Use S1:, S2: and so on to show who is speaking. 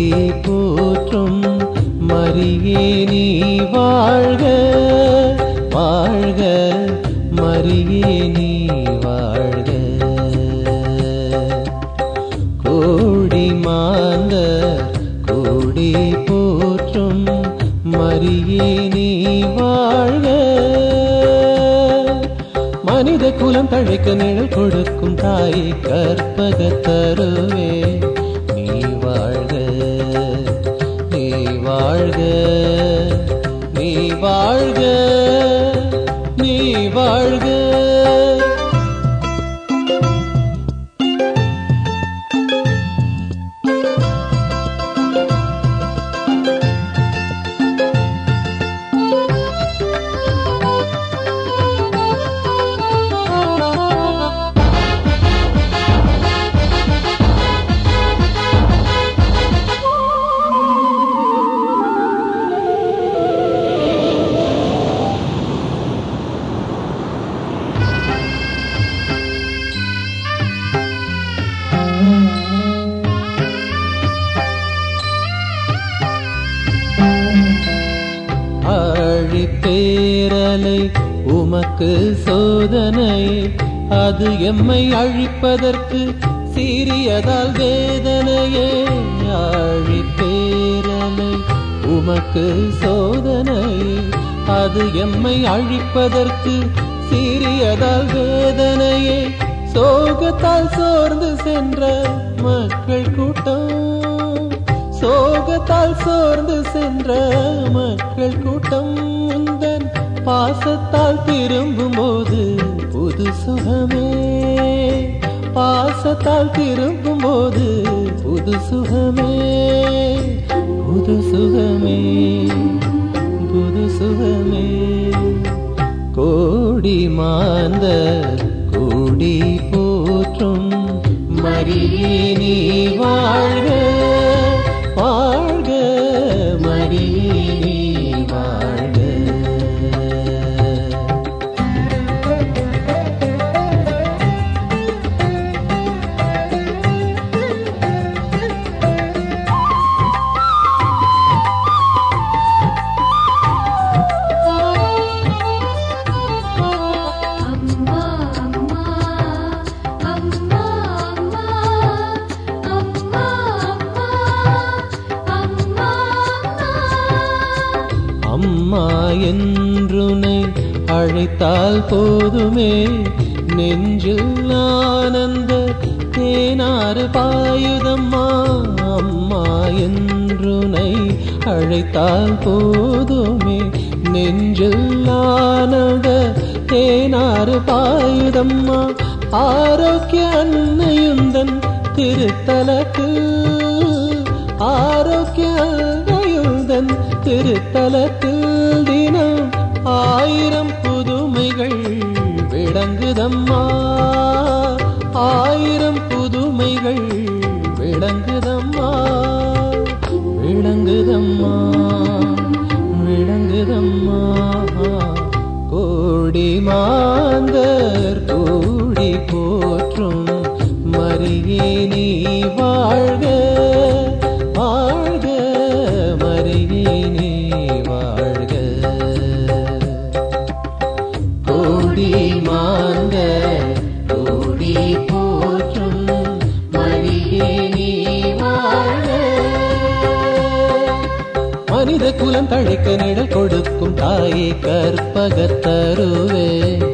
S1: போற்றும் மரியே நீ வாழ்க வாழ்க மரியே நீ வாழ்க கோடி மாந்த கோடி போற்றும் மரியே நீ வாழ்க மனித குலம் தழைக்க நிழல் கொடுக்கும் தாயை கற்பக தருவே நீ வாழ்க நீ வாழ்க நீ வாழ்க நீ வாழ்க ஆழிப்பேரலை உமக்கு சோதனை அது எம்மை அழிப்பதற்கு சீரியதால் வேதனையே ஆழிப்பேரலை உமக்கு சோதனை அது எம்மை அழிப்பதற்கு சீரியதால் வேதனையே சோகத்தால் சோர்ந்து சென்ற மக்கள் கூட்டம் சோகத்தால் சோர்ந்து சென்ற மக்கள் கூட்டம் உந்தன் பாசத்தால் திரும்பும் போது புது சுகமே பாசத்தால் திரும்பும் போது புது சுகமே புது சுகமே புது சுகமே கோடி மாந்த கோடி போற்றும் மரியே நீ வாழ்க வாழ்க மரியே நீ வாழ்க
S2: அம்மா அம்மா அம்மா அம்மா அம்மா அம்மா அம்மா
S1: அம்மா என்றுனை அழைத்தால் போதுமே நெஞ்சில் ஆனந்த தேனாறு பாயுதம்மா அம்மா என்றுனை அழைத்தால் போதுமே நெஞ்சில் ஆனந்த தேனாறு பாயுதம்மா ஆரோக்கிய அன்னையுந்தன் திருத்தலத்தில் ஆரோக்கிய அன்னையுந்தன் திருத்தலத்தில் தினம் ஆயிரம் புதுமைகள் விளங்குதம்மா ஆயிரம் புதுமைகள் விளங்குதம்மா விளங்குதம்மா விளங்குதம்மா கோடி மாந்தர் கூடி போற்றும் மரியே நீ வாழ்க வாழ்க மரியே நீ வாழ்க கோடி மாந்த கோடி போற்றும் மரியே நீ வாழ்க மனித குலம் தழைக்க நிழல் கொடுக்கும் தாயே கற்பகத்தருவே